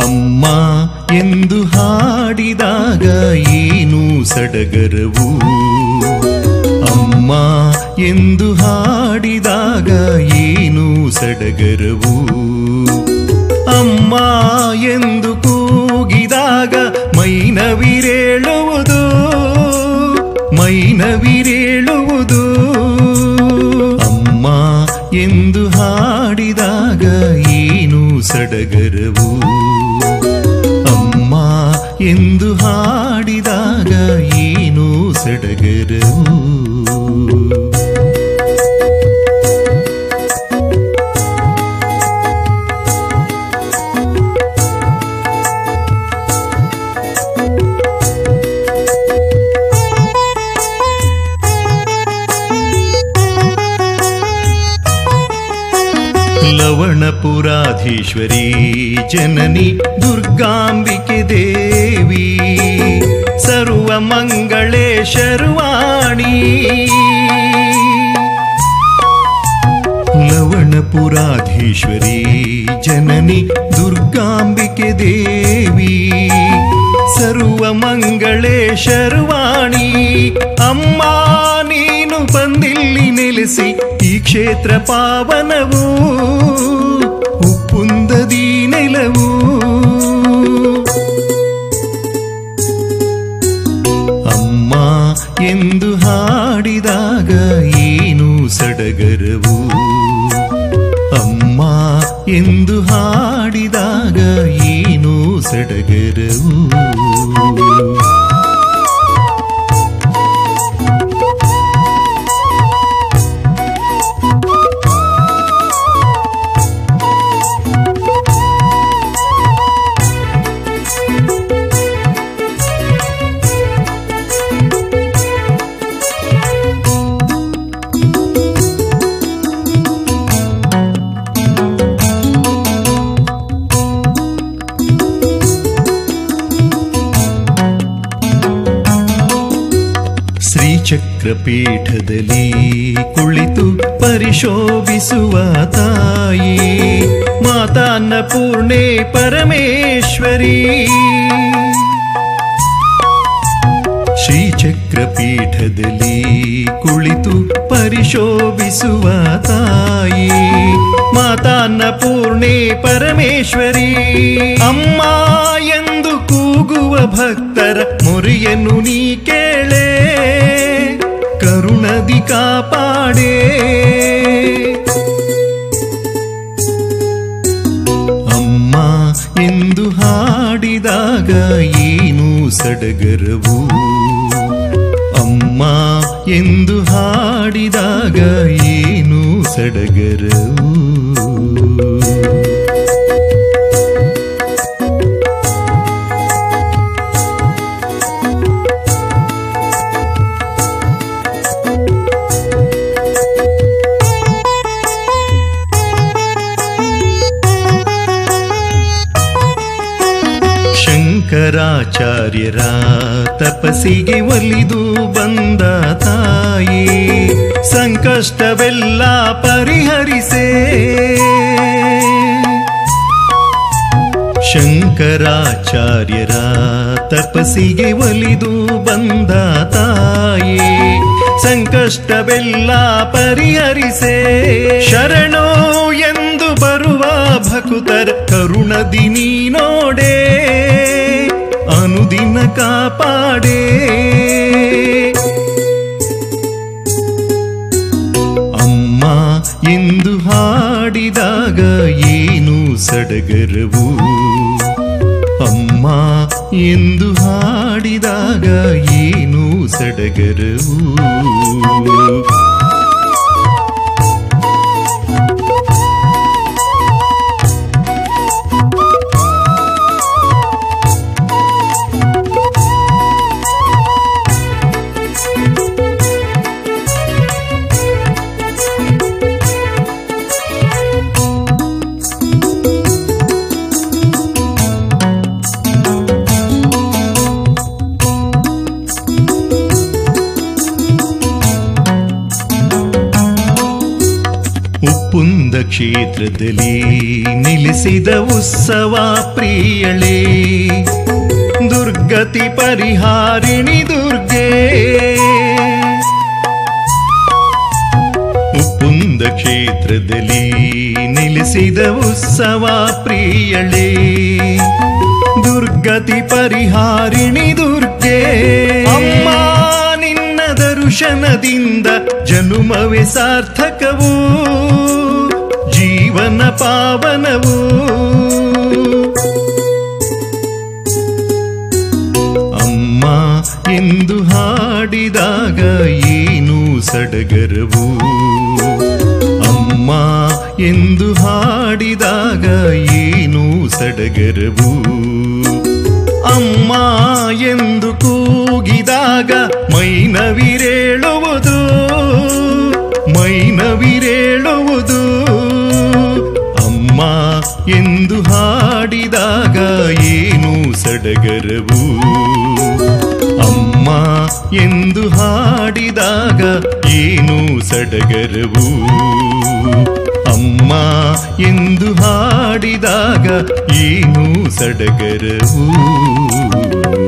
ಅಮ್ಮ ಎಂದು ಹಾಡಿದಾಗ ಏನು ಸಡಗರವು ಅಮ್ಮ ಎಂದು ಹಾಡಿದಾಗ ಏನು ಸಡಗರವು ಅಮ್ಮ ಎಂದು ಕೂಗಿದಾಗ ಮೈನವಿರೇಳುವುದು ಮೈನವಿರೇಳುವುದು ಅಮ್ಮ ಎಂದು ಹಾಡಿದಾಗ ಏನು ಸಡಗರವು ಅಮ್ಮ ಎಂದು ಹಾಡಿದಾಗ ಏನು ಸಡಗರವು ಲವಣಪುರಾಧೀಶ್ವರಿ ಜನನಿ ದುರ್ಗಾಂಬಿಕೆ ದೇವಿ ಸರ್ವ ಮಂಗಳೇ ಶರ್ವಾಣಿ ಲವಣಪುರಾಧೀಶ್ವರಿ ಜನನಿ ದುರ್ಗಾಂಬಿಕೆ ದೇವಿ ಸರ್ವ ಮಂಗಳೇ ಶರ್ವಾಣಿ ಅಮ್ಮ ನೀನು ಬಂದಿಲ್ಲಿ ನೆಲೆಸಿ ಈ ಕ್ಷೇತ್ರ ಪಾವನವು ಉಪ್ಪುಂದದಿ ನೆಲವು ಅಮ್ಮ ಎಂದು ಹಾಡಿದಾಗ ಏನು ಸಡಗರವು ಅಮ್ಮ ಎಂದು ಹಾಡಿದಾಗ ಏನು ಸಡಗರವು ಶ್ರೀಚಕ್ರಪೀಠದಲ್ಲಿ ಕುಳಿತು ಪರಿಶೋಭಿಸುವ ತಾಯಿ ಮಾತಾನ್ನಪೂರ್ಣೆ ಪರಮೇಶ್ವರಿ ಶ್ರೀಚಕ್ರಪೀಠದಲ್ಲಿ ಕುಳಿತು ಪರಿಶೋಭಿಸುವ ತಾಯಿ ಮಾತಾನ್ನಪೂರ್ಣೆ ಪರಮೇಶ್ವರಿ ಅಮ್ಮ ಎಂದು ಕೂಗುವ ಭಕ್ತರ ಮೊರೆಯನ್ನು ನೀ ಕೇಳೆ ಕರುಣದಿ ಕಾಪಾಡೆ ಅಮ್ಮ ಎಂದು ಹಾಡಿದಾಗ ಏನು ಸಡಗರವು ಅಮ್ಮ ಎಂದು ಹಾಡಿದಾಗ ಏನು ಸಡಗರವು ಶಂಕರಾಚಾರ್ಯರ ತಪಸ್ಸಿಗೆ ಒಲಿದು ಬಂದ ತಾಯಿ ಸಂಕಷ್ಟವೆಲ್ಲ ಪರಿಹರಿಸೇ ಶಂಕರಾಚಾರ್ಯರ ತಪಸ್ಸಿಗೆ ಒಲಿದು ಬಂದ ತಾಯಿ ಸಂಕಷ್ಟವೆಲ್ಲ ಪರಿಹರಿಸೇ ಶರಣೋ ಎಂದು ಬರುವ ಭಕುತರ ಕರುಣದಿ ನೀ ನೋಡೆ ಅನುದಿನ ಕಾಪಾಡೆ ಅಮ್ಮ ಎಂದು ಹಾಡಿದಾಗ ಏನು ಸಡಗರವು ಅಮ್ಮ ಎಂದು ಹಾಡಿದಾಗ ಏನು ಸಡಗರವು ಕ್ಷೇತ್ರದಲ್ಲಿ ನಿಲ್ಲಿಸಿದ ಉತ್ಸವ ಪ್ರಿಯಳೇ ದುರ್ಗತಿ ಪರಿಹಾರಿಣಿ ದುರ್ಗೆ ಉಪ್ಪುಂದ ಕ್ಷೇತ್ರದಲ್ಲಿ ನಿಲ್ಲಿಸಿದ ಉತ್ಸವ ಪ್ರಿಯಳೇ ದುರ್ಗತಿ ಪರಿಹಾರಿಣಿ ದುರ್ಗೆ ಅಮ್ಮ ನಿನ್ನ ದರ್ಶನದಿಂದ ಜನುಮವೇ ಸಾರ್ಥಕವು ಜೀವನ ಪಾವನವು ಅಮ್ಮ ಎಂದು ಹಾಡಿದಾಗ ಏನು ಸಡಗರವು ಅಮ್ಮ ಎಂದು ಹಾಡಿದಾಗ ಏನು ಸಡಗರವು ಅಮ್ಮ ಎಂದು ಕೂಗಿದಾಗ ಮೈನವಿರೇಳುವುದು ಮೈನವಿರೇಳುವುದು ಅಮ್ಮ ಎಂದು ಹಾಡಿದಾಗ ಏನು ಸಡಗರವು ಅಮ್ಮ ಎಂದು ಹಾಡಿದಾಗ ಏನು ಸಡಗರವು ಅಮ್ಮ ಎಂದು ಹಾಡಿದಾಗ ಏನು ಸಡಗರವು